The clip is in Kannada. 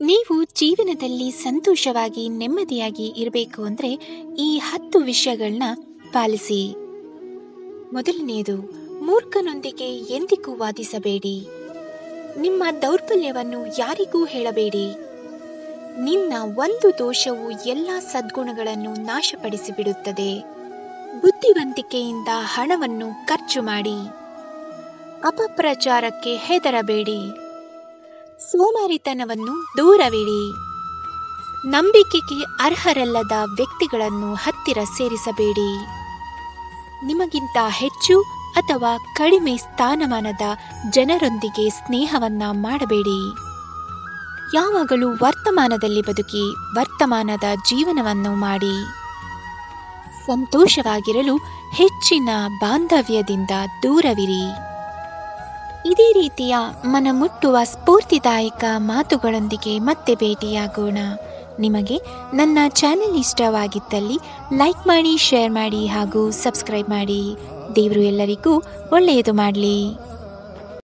ನೀವು ಜೀವನದಲ್ಲಿ ಸಂತೋಷವಾಗಿ ನೆಮ್ಮದಿಯಾಗಿ ಇರಬೇಕು ಅಂದರೆ ಈ ಹತ್ತು ವಿಷಯಗಳನ್ನ ಪಾಲಿಸಿ ಮೊದಲನೆಯದು ಮೂರ್ಖನೊಂದಿಗೆ ಎಂದಿಗೂ ವಾದಿಸಬೇಡಿ ನಿಮ್ಮ ದೌರ್ಬಲ್ಯವನ್ನು ಯಾರಿಗೂ ಹೇಳಬೇಡಿ ನಿನ್ನ ಒಂದು ದೋಷವು ಎಲ್ಲ ಸದ್ಗುಣಗಳನ್ನು ನಾಶಪಡಿಸಿ ಬಿಡುತ್ತದೆ ಬುದ್ಧಿವಂತಿಕೆಯಿಂದ ಹಣವನ್ನು ಖರ್ಚು ಮಾಡಿ ಅಪಪ್ರಚಾರಕ್ಕೆ ಹೆದರಬೇಡಿ ಸೋಮಾರಿತನವನ್ನು ದೂರವಿಡಿ ನಂಬಿಕೆಗೆ ಅರ್ಹರಲ್ಲದ ವ್ಯಕ್ತಿಗಳನ್ನು ಹತ್ತಿರ ಸೇರಿಸಬೇಡಿ ನಿಮಗಿಂತ ಹೆಚ್ಚು ಅಥವಾ ಕಡಿಮೆ ಸ್ಥಾನಮಾನದ ಜನರೊಂದಿಗೆ ಸ್ನೇಹವನ್ನ ಮಾಡಬೇಡಿ ಯಾವಾಗಲೂ ವರ್ತಮಾನದಲ್ಲಿ ಬದುಕಿ ವರ್ತಮಾನದ ಜೀವನವನ್ನು ಮಾಡಿ ಸಂತೋಷವಾಗಿರಲು ಹೆಚ್ಚಿನ ಬಾಂಧವ್ಯದಿಂದ ದೂರವಿರಿ ಇದೇ ರೀತಿಯ ಮನಮುಟ್ಟುವ ಸ್ಫೂರ್ತಿದಾಯಕ ಮಾತುಗಳೊಂದಿಗೆ ಮತ್ತೆ ಭೇಟಿಯಾಗೋಣ ನಿಮಗೆ ನನ್ನ ಚಾನೆಲ್ ಇಷ್ಟವಾಗಿದ್ದಲ್ಲಿ ಲೈಕ್ ಮಾಡಿ ಶೇರ್ ಮಾಡಿ ಹಾಗೂ ಸಬ್ಸ್ಕ್ರೈಬ್ ಮಾಡಿ ದೇವರು ಎಲ್ಲರಿಗೂ ಒಳ್ಳೆಯದು ಮಾಡಲಿ